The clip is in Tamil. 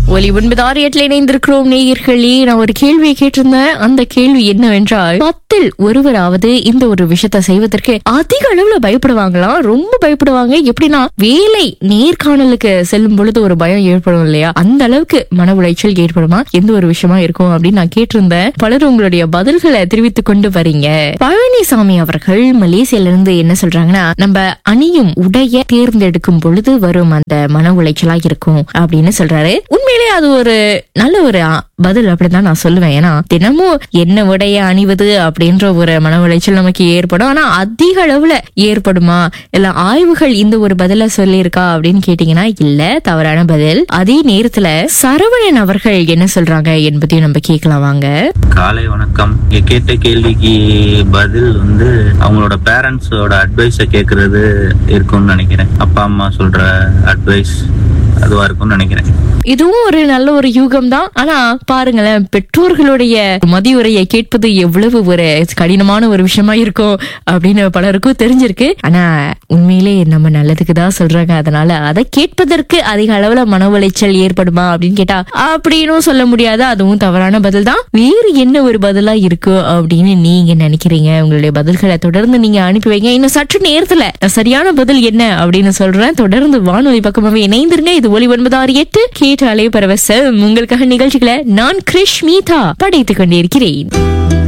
ஒலி ஒன்பது ஆறு எட்டுல இணைந்திருக்கிறோம் நேயர்களே நான் ஒரு கேள்வியை கேட்டிருந்தேன் அந்த கேள்வி என்னவென்றால் பத்தில் ஒருவராவது இந்த ஒரு விஷயத்த செய்வதற்கு அதிக அளவுல பயப்படுவாங்களாம் ரொம்ப பயப்படுவாங்க எப்படின்னா வேலை நேர்காணலுக்கு செல்லும் பொழுது ஒரு பயம் ஏற்படும் இல்லையா அந்த அளவுக்கு மன உளைச்சல் ஏற்படுமா எந்த ஒரு விஷயமா இருக்கும் அப்படின்னு நான் கேட்டிருந்தேன் பலர் உங்களுடைய பதில்களை தெரிவித்துக் கொண்டு வரீங்க பழனிசாமி அவர்கள் மலேசியில இருந்து என்ன சொல்றாங்கன்னா நம்ம அணியும் உடைய தேர்ந்தெடுக்கும் பொழுது வரும் அந்த மன உளைச்சலா இருக்கும் அப்படின்னு சொல்றாரு உண்மையிலே அது ஒரு நல்ல ஒரு ஆ, பதில் அப்படிதான் நான் சொல்லுவேன் ஏன்னா தினமும் என்ன உடைய அணிவது அப்படின்ற ஒரு மன உளைச்சல் நமக்கு ஏற்படும் ஆனா அதிக அளவுல ஏற்படுமா இல்ல ஆய்வுகள் இந்த ஒரு பதில சொல்லியிருக்கா அப்படின்னு கேட்டீங்கன்னா இல்ல தவறான பதில் அதே நேரத்துல சரவணன் அவர்கள் என்ன சொல்றாங்க என்பதையும் நம்ம கேட்கலாம் வாங்க காலை வணக்கம் இங்க கேட்ட கேள்விக்கு பதில் வந்து அவங்களோட பேரண்ட்ஸோட அட்வைஸ கேக்குறது இருக்கும்னு நினைக்கிறேன் அப்பா அம்மா சொல்ற அட்வைஸ் அதுவா இருக்கும்னு நினைக்கிறேன் இதுவும் ஒரு நல்ல ஒரு யூகம் தான் ஆனா பாருங்களேன் பெற்றோர்களுடைய மதியுரையை கேட்பது எவ்வளவு ஒரு கடினமான ஒரு விஷயமா இருக்கும் அப்படின்னு பலருக்கும் தெரிஞ்சிருக்கு ஆனா உண்மையிலே நம்ம நல்லதுக்கு தான் சொல்றாங்க அதனால அதை கேட்பதற்கு அதிக அளவுல மன உளைச்சல் ஏற்படுமா அப்படின்னு கேட்டா அப்படின்னும் சொல்ல முடியாது அதுவும் தவறான பதில் தான் வேறு என்ன ஒரு பதிலா இருக்கும் அப்படின்னு நீங்க நினைக்கிறீங்க உங்களுடைய பதில்களை தொடர்ந்து நீங்க அனுப்பி வைங்க இன்னும் சற்று நேரத்துல நான் சரியான பதில் என்ன அப்படின்னு சொல்றேன் தொடர்ந்து வானொலி பக்கமாவே இணைந்திருங்க இது ஒலி ஒன்பது ஆறு எட்டு கேட்டாலே பரவசம் உங்களுக்காக நிகழ்ச்சிகளை நான் கிருஷ்மீதா படைத்துக் கொண்டிருக்கிறேன்